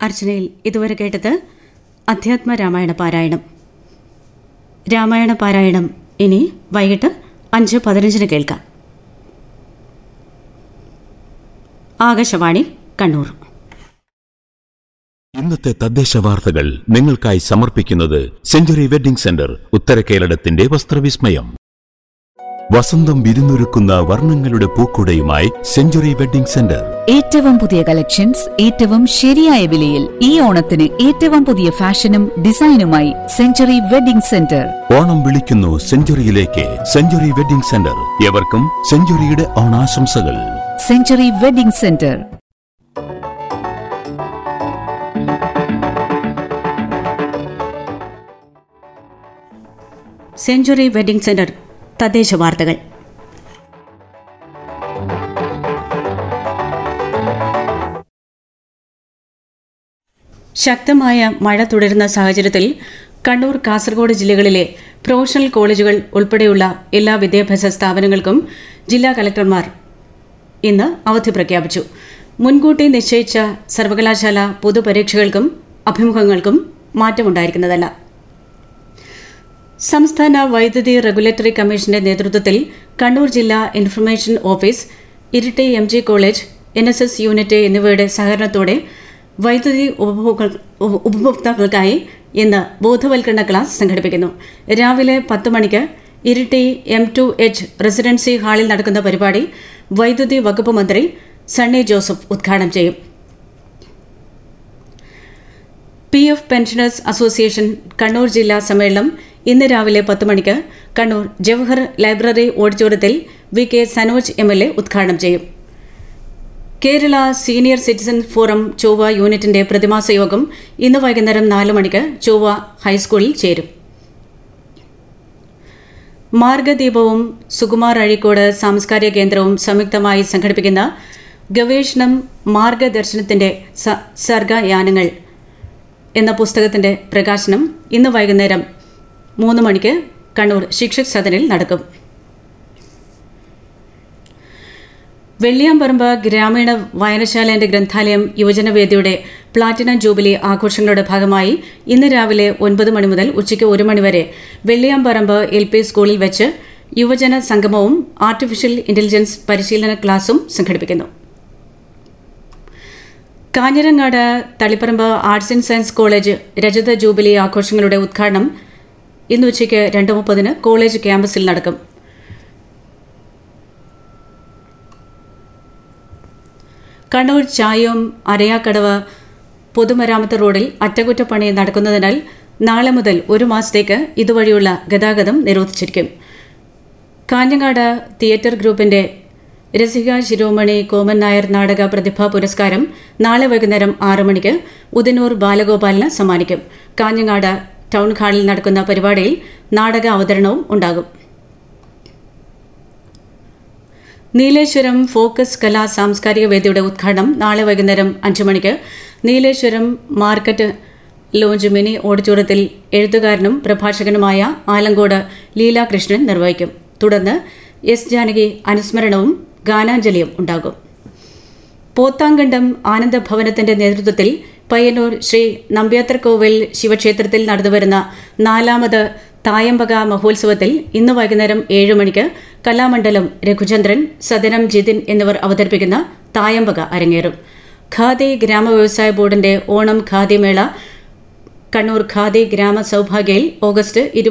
അർച്ചനയിൽ ഇതുവരെ കേട്ടത് അധ്യാത്മ രാമായണ പാരായണം രാമായണ പാരായണം ഇനി വൈകിട്ട് അഞ്ച് പതിനഞ്ചിന് കേൾക്കാം ആകാശവാണി കണ്ണൂർ ഇന്നത്തെ തദ്ദേശ വാർത്തകൾ നിങ്ങൾക്കായി സമർപ്പിക്കുന്നത് സെഞ്ചുറി വെഡിംഗ് സെന്റർ ഉത്തര കേരളത്തിന്റെ വസ്ത്രവിസ്മയം വസന്തം വിരുന്നൊരുക്കുന്ന വർണ്ണങ്ങളുടെ പൂക്കുടയുമായി സെഞ്ചുറി വെഡിംഗ് സെന്റർ ഏറ്റവും പുതിയ കളക്ഷൻസ് ഏറ്റവും ശരിയായ വിലയിൽ ഈ ഓണത്തിന് ഏറ്റവും പുതിയ ഫാഷനും ഡിസൈനുമായി സെഞ്ചുറി വെഡിംഗ് സെന്റർ ഓണം വിളിക്കുന്നു സെഞ്ചുറിയിലേക്ക് സെഞ്ചുറി വെഡിംഗ് സെന്റർ എവർക്കും സെഞ്ചുറിയുടെ ഓണാശംസകൾ century wedding centre century wedding centre തദ്ദേശ വാർത്തകൾ ശക്തമായ മഴ തുടരുന്ന സാഹചര്യത്തിൽ കണ്ണൂർ കാസർഗോഡ് ജില്ലകളിലെ പ്രൊഫഷണൽ കോളേജുകൾ ഉൾപ്പെടെയുള്ള എല്ലാ വിദ്യാഭ്യാസ സ്ഥാപനങ്ങൾക്കും ജില്ലാ കലക്ടർമാർ ഇന്ന് അവധി പ്രഖ്യാപിച്ചു മുൻകൂട്ടി നിശ്ചയിച്ച സർവകലാശാല പൊതുപരീക്ഷകൾക്കും അഭിമുഖങ്ങൾക്കും മാറ്റമുണ്ടായിരിക്കുന്നതല്ല സംസ്ഥാന വൈദ്യുതി റെഗുലേറ്ററി കമ്മീഷന്റെ നേതൃത്വത്തിൽ കണ്ണൂർ ജില്ലാ information office Iritty M G college N S S unit എന്നിവയുടെ സഹകരണത്തോടെ വൈദ്യുതി ഉപഭോക്ത- ഉപ- ഉപഭോക്താക്കൾക്കായി ഇന്ന് ബോധവൽക്കരണ ക്ലാസ് സംഘടിപ്പിക്കുന്നു രാവിലെ പത്ത് മണിക്ക് Iritty M two H residency ഹാളിൽ നടക്കുന്ന പരിപാടി വൈദ്യുതി വകുപ്പ് മന്ത്രി സണ്ണി ജോസഫ് ഉദ്ഘാടനം ചെയ്യും P F pensioners association Kannur ജില്ലാ സമ്മേളനം ഇന്ന് രാവിലെ പത്ത് മണിക്ക് കണ്ണൂർ ജവഹർ ലൈബ്രറി ഓഡിറ്റോറിയത്തിൽ V K Sanoj M L A ഉദ്ഘാടനം ചെയ്യും കേരള സീനിയർ സിറ്റിസൺ ഫോറം ചൊവ്വ യൂണിറ്റിന്റെ പ്രതിമാസ യോഗം ഇന്ന് വൈകുന്നേരം നാല് മണിക്ക് ചൊവ്വ ഹൈസ്കൂളിൽ ചേരും മാർഗദീപവും സുകുമാർ അഴീക്കോട് സാംസ്കാരിക കേന്ദ്രവും സംയുക്തമായി സംഘടിപ്പിക്കുന്ന ഗവേഷണം മാർഗദർശനത്തിന്റെ സ- സർഗയാനങ്ങൾ എന്ന പുസ്തകത്തിന്റെ പ്രകാശനം ഇന്ന് വൈകുന്നേരം മൂന്ന് മണിക്ക് കണ്ണൂർ ശിക്ഷക് സദനിൽ നടക്കും വെള്ളിയാമ്പറമ്പ് ഗ്രാമീണ വായനശാലേന്റെ ഗ്രന്ഥാലയം യുവജനവേദിയുടെ പ്ലാറ്റിനം ജൂബിലി ആഘോഷങ്ങളുടെ ഭാഗമായി ഇന്ന് രാവിലെ ഒൻപത് മണി മുതൽ ഉച്ചയ്ക്ക് ഒരു മണിവരെ വെള്ളിയാമ്പറമ്പ് എൽ പി സ്കൂളിൽ വെച്ച് യുവജന സംഗമവും ആർട്ടിഫിഷ്യൽ ഇന്റലിജൻസ് പരിശീലന ക്ലാസും സംഘടിപ്പിക്കുന്നു Kanhirangad Taliparamba arts and science college രജത ജൂബിലി ആഘോഷങ്ങളുടെ ഉദ്ഘാടനം ഇന്ന് ഉച്ചയ്ക്ക് രണ്ട് മുപ്പതിന് കോളേജ് ക്യാമ്പസിൽ നടക്കും കണ്ണൂർ ചായം അരയാക്കടവ് പൊതുമരാമത്ത് റോഡിൽ അറ്റകുറ്റപ്പണി നടക്കുന്നതിനാൽ നാളെ മുതൽ ഒരു മാസത്തേക്ക് ഇതുവഴിയുള്ള ഗതാഗതം നിരോധിച്ചിരിക്കും കാഞ്ഞങ്ങാട് തിയേറ്റർ ഗ്രൂപ്പിന്റെ രസിക ശിരോമണി കോമൻ നായർ നാടക പ്രതിഭാ പുരസ്കാരം നാളെ വൈകുന്നേരം ആറ് മണിക്ക് ഉദനൂർ ബാലഗോപാലിന് സമ്മാനിക്കും കാഞ്ഞങ്ങാട് ടൗൺ ഹാളിൽ നടക്കുന്ന പരിപാടിയിൽ നാടക അവതരണവും ഉണ്ടാകും നീലേശ്വരം ഫോക്കസ് കലാ സാംസ്കാരിക വേദിയുടെ ഉദ്ഘാടനം നാളെ വൈകുന്നേരം അഞ്ചു മണിക്ക് നീലേശ്വരം മാർക്കറ്റ് ലോഞ്ച് മിനി ഓഡിറ്റോറിയത്തിൽ എഴുത്തുകാരനും പ്രഭാഷകനുമായ ആലങ്കോട് ലീലാകൃഷ്ണൻ നിർവഹിക്കും തുടർന്ന് എസ് ജാനകി അനുസ്മരണവും ഗാനാഞ്ജലിയും ഉണ്ടാകും പോത്താങ്കണ്ടം ആനന്ദഭവനത്തിന്റെ നേതൃത്വത്തിൽ പയ്യന്നൂർ ശ്രീ നമ്പ്യാത്രക്കോവിൽ ശിവക്ഷേത്രത്തിൽ നടന്നുവരുന്ന നാലാമത് തായമ്പക മഹോത്സവത്തിൽ ഇന്ന് വൈകുന്നേരം ഏഴ് മണിക്ക് കലാമണ്ഡലം രഘുചന്ദ്രൻ സദനം ജിതിൻ എന്നിവർ അവതരിപ്പിക്കുന്ന തായമ്പക അരങ്ങേറും ഖാദി ഗ്രാമവ്യവസായ ബോർഡിന്റെ ഓണം ഖാദി മേള കണ്ണൂർ ഖാദി ഗ്രാമ സൌഭാഗ്യയിൽ ഓഗസ്റ്റ്